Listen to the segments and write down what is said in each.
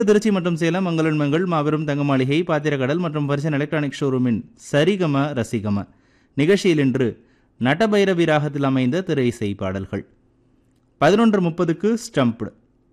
திருச்சி மற்றும் சேலம் மங்களன் மங்கள் மாபெரும் தங்க மாளிகை பாத்திரக்கடல் மற்றும் பரிசன் எலக்ட்ரானிக் ஷோரூமின் சரிகம ரசிகம நிகழ்ச்சியில் இன்று நட்டபைரவி ராகத்தில் அமைந்த திரை இசை பாடல்கள் பதினொன்று முப்பதுக்கு ஸ்டம்ப்டு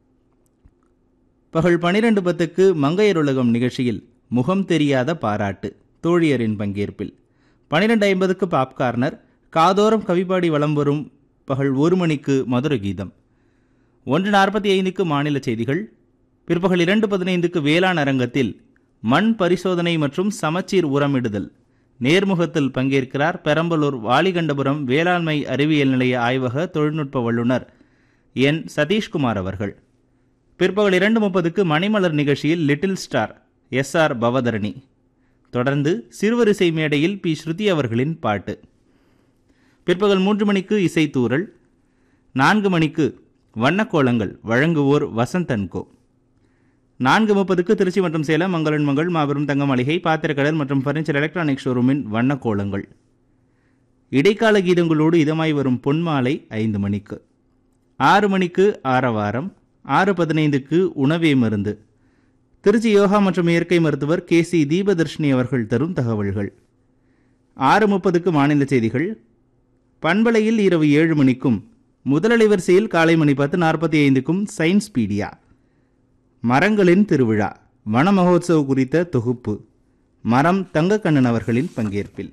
பகல் பனிரெண்டு பத்துக்கு மங்கையர் உலகம் நிகழ்ச்சியில் முகம் தெரியாத பாராட்டு தோழியரின் பங்கேற்பில் பனிரெண்டு ஐம்பதுக்கு பாப்கார்னர் காதோரம் கவிபாடி வலம் வரும் பகல் ஒரு மணிக்கு மதுர கீதம் ஒன்று நாற்பத்தி ஐந்துக்கு மாநில செய்திகள் பிற்பகல் இரண்டு பதினைந்துக்கு வேளாண் அரங்கத்தில் மண் பரிசோதனை மற்றும் சமச்சீர் உரமிடுதல் நேர்முகத்தில் பங்கேற்கிறார் பெரம்பலூர் வாலிகண்டபுரம் வேளாண்மை அறிவியல் நிலைய ஆய்வக தொழில்நுட்ப வல்லுநர் என் சதீஷ்குமார் அவர்கள் பிற்பகல் இரண்டு முப்பதுக்கு மணிமலர் நிகழ்ச்சியில் little star S R Bhavatharini தொடர்ந்து சிறுவரிசை மேடையில் பி ஸ்ருதி அவர்களின் பாட்டு பிற்பகல் மூன்று மணிக்கு இசைத்தூரல் நான்கு மணிக்கு வண்ணக்கோலங்கள் வழங்குவோர் வசந்தன்கோ நான்கு முப்பதுக்கு திருச்சி மற்றும் சேலம் மங்களன் மங்கள் மாபெரும் தங்க மாளிகை பாத்திரக்கடல் மற்றும் பர்னிச்சர் எலக்ட்ரானிக் ஷோரூமின் வண்ணக்கோலங்கள் இடைக்கால கீதங்களோடு இதமாய் வரும் பொன்மாலை ஐந்து மணிக்கு ஆறு மணிக்கு ஆரவாரம் ஆறு பதினைந்துக்கு உணவே மருந்து திருச்சி யோகா மற்றும் இயற்கை மருத்துவர் கே சி தீபதர்ஷினி அவர்கள் தரும் தகவல்கள் ஆறு முப்பதுக்கு மாநில செய்திகள் பண்பலையில் இரவு ஏழு மணிக்கும் முதலலைவரிசையில் காலை மணி பத்து நாற்பத்தி ஐந்துக்கும் சயின்ஸ் பீடியா மரங்களின் திருவிழா வன மகோத்சவ் குறித்த தொகுப்பு மரம் தங்கக்கண்ணன் அவர்களின் பங்கேற்பில்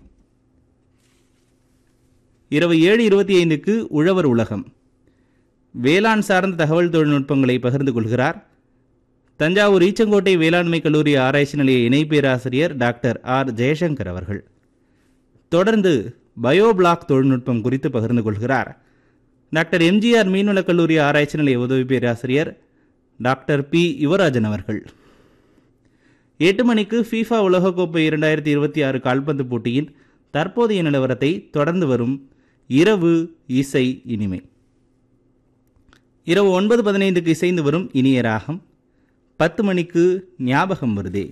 இரவு ஏழு இருபத்தி ஐந்துக்கு உழவர் உலகம் வேளாண் சார்ந்த தகவல் தொழில்நுட்பங்களை பகிர்ந்து கொள்கிறார் தஞ்சாவூர் ஈச்சங்கோட்டை வேளாண்மை கல்லூரி ஆராய்ச்சி நிலைய இணை பேராசிரியர் டாக்டர் ஆர் ஜெயசங்கர் அவர்கள் தொடர்ந்து பயோ பிளாக் தொழில்நுட்பம் குறித்து பகிர்ந்து கொள்கிறார் டாக்டர் எம்ஜிஆர் மீன்வளக் கல்லூரி ஆராய்ச்சி நிலைய உதவி பேராசிரியர் டாக்டர் பி யுவராஜன் அவர்கள் எட்டு மணிக்கு ஃபீஃபா உலகக்கோப்பை இரண்டாயிரத்தி இருபத்தி ஆறு கால்பந்து போட்டியின் தற்போதைய நிலவரத்தை தொடர்ந்து வரும் இரவு இசை இனிமை இரவு ஒன்பது பதினைந்துக்கு இசைந்து வரும் இனிய ராகம் பத்து மணிக்கு ஞாபகம் வருதே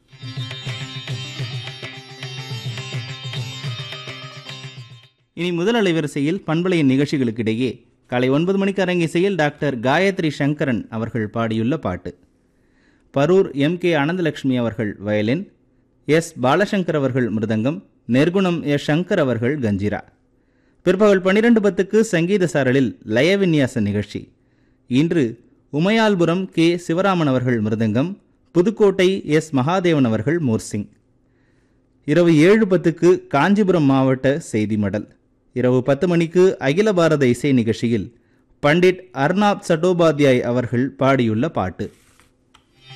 இனி முதல் அலைவரிசையில் பண்பலையின் நிகழ்ச்சிகளுக்கிடையே காலை ஒன்பது மணிக்கு அரங்கிசையில் டாக்டர் காயத்ரி சங்கரன் அவர்கள் பாடியுள்ள பாட்டு பரூர் எம் கே அனந்தலட்சுமி அவர்கள் வயலின் எஸ் பாலசங்கர் அவர்கள் மிருதங்கம் நெர்குணம் எஸ் சங்கர் அவர்கள் கஞ்சிரா பிற்பகல் பன்னிரண்டு பத்துக்கு சங்கீத சாரலில் லயவின்யாச நிகழ்ச்சி இன்று உமையால்புரம் கே சிவராமன் அவர்கள் மிருதங்கம் புதுக்கோட்டை எஸ் மகாதேவன் அவர்கள் மோர்சிங் இரவு ஏழு பத்துக்கு காஞ்சிபுரம் மாவட்ட செய்தி மடல் இரவு பத்து மணிக்கு அகில பாரத இசை நிகழ்ச்சியில் பண்டிட் அர்னாப் சட்டோபாத்யாய் அவர்கள் பாடியுள்ள பாட்டு